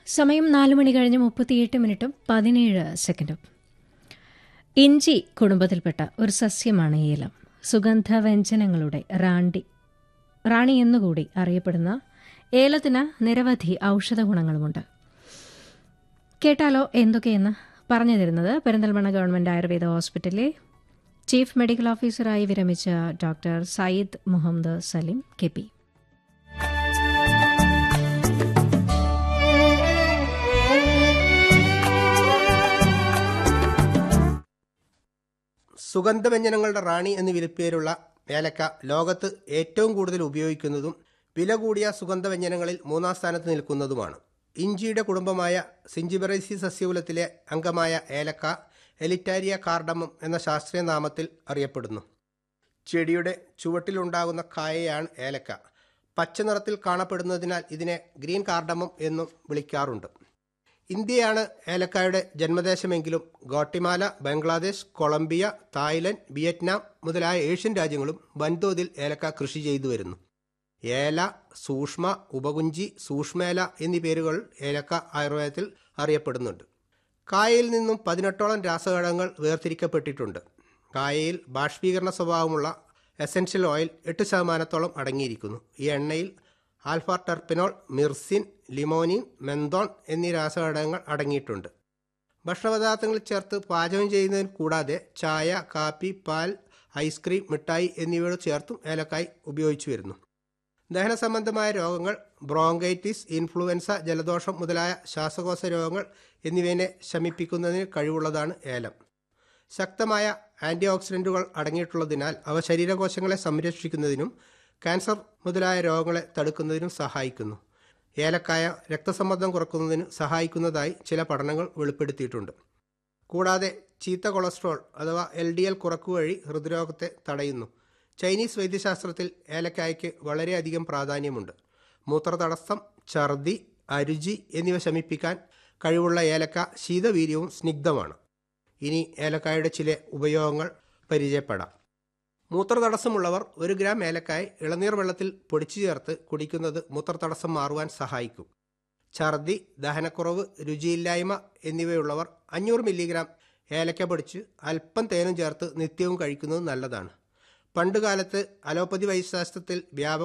സമയം നാല് മണി കഴിഞ്ഞ് മുപ്പത്തിയെട്ട് മിനിറ്റും പതിനേഴ് സെക്കൻഡും ഇഞ്ചി കുടുംബത്തിൽപ്പെട്ട ഒരു സസ്യമാണ് ഏലം സുഗന്ധവ്യഞ്ജനങ്ങളുടെ റാണ്ടി റാണി എന്നുകൂടി അറിയപ്പെടുന്ന ഏലത്തിന് നിരവധി ഔഷധ ഗുണങ്ങളുമുണ്ട് കേട്ടാലോ എന്തൊക്കെയെന്ന് പറഞ്ഞു തരുന്നത് പെരിന്തൽമണ്ണ ഗവൺമെന്റ് ആയുർവേദ ഹോസ്പിറ്റലിലെ ചീഫ് മെഡിക്കൽ ഓഫീസറായി വിരമിച്ച doctor Syed Muhammad Saleem K P സുഗന്ധവ്യഞ്ജനങ്ങളുടെ റാണി എന്ന് വിളിപ്പേരുള്ള ഏലക്ക ലോകത്ത് ഏറ്റവും കൂടുതൽ ഉപയോഗിക്കുന്നതും വില കൂടിയ സുഗന്ധവ്യഞ്ജനങ്ങളിൽ മൂന്നാം സ്ഥാനത്ത് നിൽക്കുന്നതുമാണ് ഇഞ്ചിയുടെ കുടുംബമായ സിഞ്ചിബറൈസി സസ്യകുലത്തിലെ അംഗമായ ഏലക്ക എലിറ്റാരിയ കാർഡമം എന്ന ശാസ്ത്രീയ നാമത്തിൽ അറിയപ്പെടുന്നു ചെടിയുടെ ചുവട്ടിലുണ്ടാകുന്ന കായയാണ് ഏലക്ക പച്ച നിറത്തിൽ കാണപ്പെടുന്നതിനാൽ ഇതിനെ ഗ്രീൻ കാർഡമം എന്നും വിളിക്കാറുണ്ട് ഇന്ത്യയാണ് ഏലക്കായുടെ ജന്മദേശമെങ്കിലും Guatemala Bangladesh Colombia Thailand Vietnam മുതലായ ഏഷ്യൻ രാജ്യങ്ങളും വൻതോതിൽ ഏലക്ക കൃഷി ചെയ്തു വരുന്നു ഏല സൂക്ഷ്മ ഉപകുഞ്ചി സൂക്ഷ്മേല എന്നീ പേരുകൾ ഏലക്ക ആയുർവേദത്തിൽ അറിയപ്പെടുന്നുണ്ട് കായയിൽ നിന്നും പതിനെട്ടോളം രാസഘടകങ്ങൾ വേർതിരിക്കപ്പെട്ടിട്ടുണ്ട് കായയിൽ ബാഷ്പീകരണ സ്വഭാവമുള്ള എസൻഷ്യൽ ഓയിൽ എട്ട് ശതമാനത്തോളം അടങ്ങിയിരിക്കുന്നു ഈ എണ്ണയിൽ ആൽഫ ടെർപ്പിനോൾ മിർസിൻ ലിമോനിൻ മെന്തോൺ എന്നീ രാസഘടകങ്ങൾ അടങ്ങിയിട്ടുണ്ട് ഭക്ഷണപദാർത്ഥങ്ങൾ ചേർത്ത് പാചകം ചെയ്യുന്നതിന് കൂടാതെ ചായ കാപ്പി പാൽ ഐസ്ക്രീം മിഠായി എന്നിവയോട് ചേർത്തും ഏലക്കായ് ഉപയോഗിച്ചു വരുന്നു ദഹന സംബന്ധമായ രോഗങ്ങൾ ബ്രോങ്കൈറ്റിസ് ഇൻഫ്ലുവൻസ ജലദോഷം മുതലായ ശ്വാസകോശ രോഗങ്ങൾ എന്നിവയെ ശമിപ്പിക്കുന്നതിന് കഴിവുള്ളതാണ് ഏലം ശക്തമായ ആൻറ്റി ഓക്സിഡൻറ്റുകൾ അടങ്ങിയിട്ടുള്ളതിനാൽ അവ ശരീരകോശങ്ങളെ സംരക്ഷിക്കുന്നതിനും ക്യാൻസർ മുതലായ രോഗങ്ങളെ തടുക്കുന്നതിനും സഹായിക്കുന്നു ഏലക്കായ രക്തസമ്മർദ്ദം കുറക്കുന്നതിന് സഹായിക്കുന്നതായി ചില പഠനങ്ങൾ വെളിപ്പെടുത്തിയിട്ടുണ്ട് കൂടാതെ ചീത്ത കൊളസ്ട്രോൾ അഥവാ എൽ ഡി എൽ കുറക്കുവഴി ഹൃദ്രോഗത്തെ തടയുന്നു ചൈനീസ് വൈദ്യശാസ്ത്രത്തിൽ ഏലക്കായ്ക്ക് വളരെയധികം പ്രാധാന്യമുണ്ട് മൂത്രതടസ്സം ഛർദി അരുചി എന്നിവ ശമിപ്പിക്കാൻ കഴിവുള്ള ഏലക്ക ശീതവീര്യവും സ്നിഗ്ധമാണ് ഇനി ഏലക്കായുടെ ചില ഉപയോഗങ്ങൾ പരിചയപ്പെടാം മൂത്രതടസ്സമുള്ളവർ ഒരു ഗ്രാം ഏലക്കായ ഇളനീർ വെള്ളത്തിൽ പൊടിച്ചു ചേർത്ത് കുടിക്കുന്നത് മൂത്രതടസ്സം മാറുവാൻ സഹായിക്കും ഛർദി ദഹനക്കുറവ് രുചിയില്ലായ്മ എന്നിവയുള്ളവർ അഞ്ഞൂറ് മില്ലിഗ്രാം ഏലക്ക പൊടിച്ച് അല്പം തേനും ചേർത്ത് നിത്യവും കഴിക്കുന്നത് നല്ലതാണ് പണ്ടുകാലത്ത് അലോപ്പതി വൈദ്യശാസ്ത്രത്തിൽ വ്യാപക